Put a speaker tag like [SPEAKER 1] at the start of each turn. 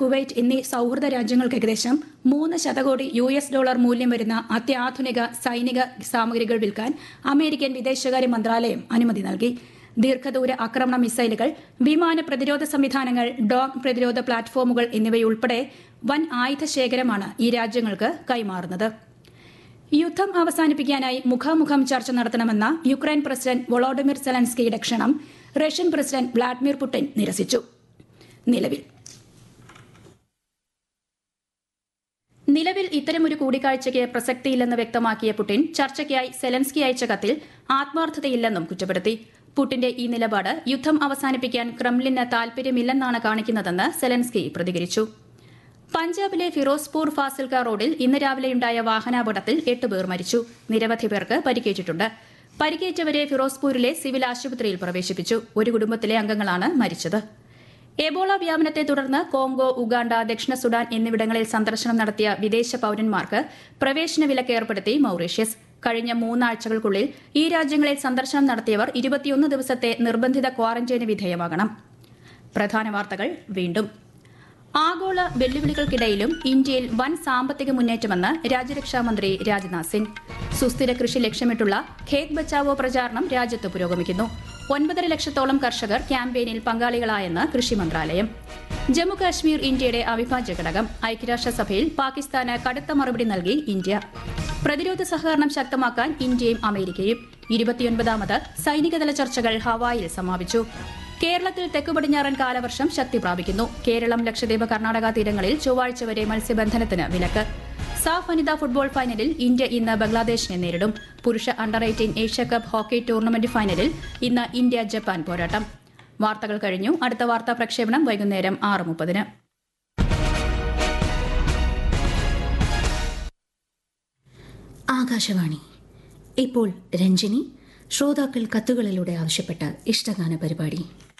[SPEAKER 1] Kuwait എന്നീ സൌഹൃദ രാജ്യങ്ങൾക്ക് ഏകദേശം മൂന്ന് ശതകോടി യു എസ് ഡോളർ മൂല്യം വരുന്ന അത്യാധുനിക സൈനിക സാമഗ്രികൾ വിൽക്കാൻ അമേരിക്കൻ വിദേശകാര്യ മന്ത്രാലയം അനുമതി നൽകി ദീർഘദൂര ആക്രമണ മിസൈലുകൾ വിമാന പ്രതിരോധ സംവിധാനങ്ങൾ ഡോഗ് പ്രതിരോധ പ്ലാറ്റ്ഫോമുകൾ എന്നിവയുൾപ്പെടെ വൻ ആയുധ ശേഖരമാണ് ഈ രാജ്യങ്ങൾക്ക് കൈമാറുന്നത് യുദ്ധം അവസാനിപ്പിക്കാനായി മുഖാമുഖം ചർച്ച നടത്തണമെന്ന യുക്രൈൻ പ്രസിഡന്റ് വൊളോഡിമിർ സെലൻസ്കിയുടെ ക്ഷണം റഷ്യൻ പ്രസിഡന്റ് വ്ളാഡിമിർ പുടിൻ നിരസിച്ചു നിലവിൽ നിലവിൽ ഇത്തരമൊരു കൂടിക്കാഴ്ചയ്ക്ക് പ്രസക്തിയില്ലെന്ന് വ്യക്തമാക്കിയ പുടിൻ ചർച്ചയ്ക്കായി സെലൻസ്കി അയച്ച കത്തിൽ ആത്മാർത്ഥതയില്ലെന്നും കുറ്റപ്പെടുത്തി പുടിന്റെ ഈ നിലപാട് യുദ്ധം അവസാനിപ്പിക്കാൻ ക്രെംലിന് താൽപര്യമില്ലെന്നാണ് കാണിക്കുന്നതെന്ന് സെലൻസ്കി പ്രതികരിച്ചു പഞ്ചാബിലെ ഫിറോസ്പൂർ ഫാസിൽക റോഡിൽ ഇന്ന് രാവിലെയുണ്ടായ വാഹനാപകടത്തിൽ എട്ട് പേർ മരിച്ചു നിരവധി പേർക്ക് പരിക്കേറ്റിട്ടുണ്ട് പരിക്കേറ്റവരെ ഫിറോസ്പൂരിലെ സിവിൽ ആശുപത്രിയിൽ പ്രവേശിപ്പിച്ചു ഒരു കുടുംബത്തിലെ അംഗങ്ങളാണ് മരിച്ചത് എബോള വ്യാപനത്തെ തുടർന്ന് കോങ്കോ ഉഗാണ്ട ദക്ഷിണ സുഡാൻ എന്നിവിടങ്ങളിൽ സന്ദർശനം നടത്തിയ വിദേശ പൌരന്മാർക്ക് പ്രവേശന വിലക്ക് ഏർപ്പെടുത്തി മൌറീഷ്യസ് കഴിഞ്ഞ മൂന്നാഴ്ചകൾക്കുള്ളിൽ ഈ രാജ്യങ്ങളിൽ സന്ദർശനം നടത്തിയവർ ഇരുപത്തിയൊന്ന് ദിവസത്തെ നിർബന്ധിത ക്വാറന്റൈന് വിധേയമാകണം പ്രധാന വാർത്തകൾ വീണ്ടും ആഗോള വെല്ലുവിളികൾക്കിടയിലും ഇന്ത്യയിൽ വൻ സാമ്പത്തിക മുന്നേറ്റമെന്ന് രാജ്യരക്ഷാ മന്ത്രി രാജ്നാഥ് സിംഗ് സുസ്ഥിര കൃഷി ലക്ഷ്യമിട്ടുള്ള ഖേത് ബച്ചാവോ പ്രചാരണം രാജ്യത്ത് പുരോഗമിക്കുന്നു ഒൻപതര ലക്ഷത്തോളം കർഷകർ ക്യാമ്പയിനിൽ പങ്കാളികളായെന്ന് കൃഷി മന്ത്രാലയം ജമ്മു കാശ്മീർ ഇന്ത്യയുടെ അവിഭാജ്യ ഘടകം ഐക്യരാഷ്ട്രസഭയിൽ പാകിസ്ഥാന് കടുത്ത മറുപടി നൽകി ഇന്ത്യ പ്രതിരോധ സഹകരണം ശക്തമാക്കാൻ ഇന്ത്യയും അമേരിക്കയും ഇരുപത്തിയൊൻപതാമത് സൈനികതല ചർച്ചകൾ ഹവായിൽ സമാപിച്ചു കേരളത്തിൽ തെക്കു പടിഞ്ഞാറൻ കാലവർഷം ശക്തി പ്രാപിക്കുന്നു കേരളം ലക്ഷദ്വീപ് കർണാടക തീരങ്ങളിൽ ചൊവ്വാഴ്ച വരെ മത്സ്യബന്ധനത്തിന് വിലക്ക് സാഫ് വനിതാ ഫുട്ബോൾ ഫൈനലിൽ ഇന്ത്യ ഇന്ന് ബംഗ്ലാദേശിനെ നേരിടും പുരുഷ under eighteen Asia Cup hockey tournament ഫൈനലിൽ ഇന്ന് ഇന്ത്യ ജപ്പാൻ പോരാട്ടം വാർത്തകൾ കഴിഞ്ഞു അടുത്ത വാർത്താ പ്രക്ഷേപണം വൈകുന്നേരം ആറ് മുപ്പതിന്
[SPEAKER 2] ആകാശവാണി ഇപ്പോൾ രഞ്ജിനി ശ്രോതാക്കൾ കത്തുകളിലൂടെ ആവശ്യപ്പെട്ട ഇഷ്ടഗാന പരിപാടി